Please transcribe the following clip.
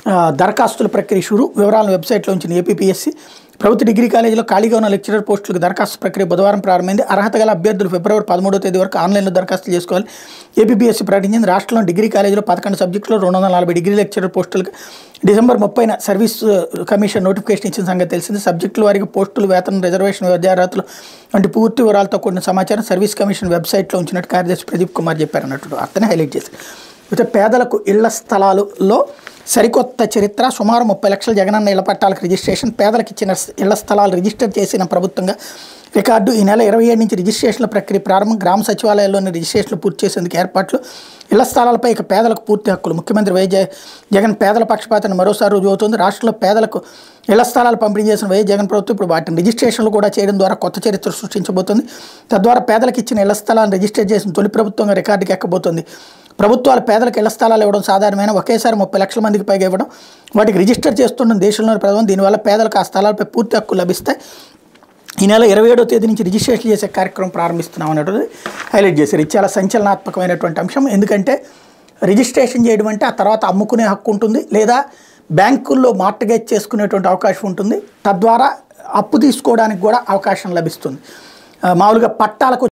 ఆ, దరఖాస్తుల ప్రక్రియ షురు వివరాలను వెబ్సైట్లో ఉంచిన ఏపీపీఎస్సీ ప్రభుత్వ డిగ్రీ కాలేజీలో ఖాళీగా ఉన్న లెక్చరర్ పోస్టులకు దరఖాస్తు ప్రక్రియ బుధవారం ప్రారంభమైంది అర్హత గల అభ్యర్థులు ఫిబ్రవరి పదమూడో తేదీ వరకు ఆన్లైన్లో దరఖాస్తులు చేసుకోవాలి ఏపీపీఎస్సీ ప్రకటించింది రాష్ట్రంలో డిగ్రీ కాలేజీలో పదకొండు సబ్జెక్టులో రెండు వందల నలభై డిగ్రీ లెక్చరర్ పోస్టులకు డిసెంబర్ ముప్పైన సర్వీస్ ఆ, కమిషన్ నోటిఫికేషన్ ఇచ్చిన సంగతి తెలిసింది సబ్జెక్టుల వారికి పోస్టులు వేతనం రిజర్వేషన్ విద్యార్హతలు వంటి పూర్తి వివరాలతో కూడిన సమాచారం సర్వీస్ కమిషన్ వెబ్సైట్లో ఉంచినట్టు కార్యదర్శి ప్రదీప్ కుమార్ చెప్పారు అన్నట్టు అతనే హైలైట్ చేశారు అయితే పేదలకు ఇళ్ల స్థలాలలో సరికొత్త చరిత్ర సుమారు ముప్పై లక్షల జగనన్న ఇళ్ల పట్టాలకు రిజిస్ట్రేషన్ పేదలకు ఇచ్చిన ఇళ్ల స్థలాలు రిజిస్టర్ చేసిన ప్రభుత్వంగా రికార్డు ఈ నెల ఇరవై ఏడు నుంచి రిజిస్ట్రేషన్ల ప్రక్రియ ప్రారంభం గ్రామ సచివాలయాల్లోని రిజిస్ట్రేషన్లు పూర్తి చేసేందుకు ఏర్పాట్లు ఇళ్ల స్థలాలపై ఇక పేదలకు పూర్తి హక్కులు ముఖ్యమంత్రి వై జగ- జగన్ పేదల పక్షపాతాన్ని మరోసారి రుజువు అవుతుంది రాష్ట్రంలో పేదలకు ఇళ్ల స్థలాలు పంపిణీ చేసిన వై జగన్ ప్రభుత్వం ఇప్పుడు వాటిని రిజిస్ట్రేషన్లు కూడా చేయడం ద్వారా కొత్త చరిత్ర సృష్టించబోతుంది తద్వారా పేదలకు ఇచ్చిన ఇళ్ల స్థలాలను రిజిస్టర్ చేసిన తొలి ప్రభుత్వంగా రికార్డుకి ఎక్కబోతుంది ప్రభుత్వాలు పేదలకు ఇళ్ల స్థలాలు ఇవ్వడం సాధారణమైన ఒకేసారి ముప్పై లక్షల మందికి పైగా ఇవ్వడం వాటికి రిజిస్టర్ చేస్తున్న దేశంలోని ప్రభుత్వం దీనివల్ల పేదలకు ఆ స్థలాలపై పూర్తి హక్కు లభిస్తాయి ఈ నెల ఇరవై ఏడో తేదీ నుంచి రిజిస్ట్రేషన్ చేసే కార్యక్రమం ప్రారంభిస్తున్నాం అన్నట్టు హైలైట్ చేశారు ఇది చాలా సంచలనాత్మకమైనటువంటి అంశం ఎందుకంటే రిజిస్ట్రేషన్ చేయడం అంటే ఆ తర్వాత అమ్ముకునే హక్కు ఉంటుంది లేదా బ్యాంకుల్లో మార్టగేజ్ చేసుకునేటువంటి అవకాశం ఉంటుంది తద్వారా అప్పు తీసుకోవడానికి కూడా అవకాశం లభిస్తుంది ఆ, మామూలుగా పట్టాలకు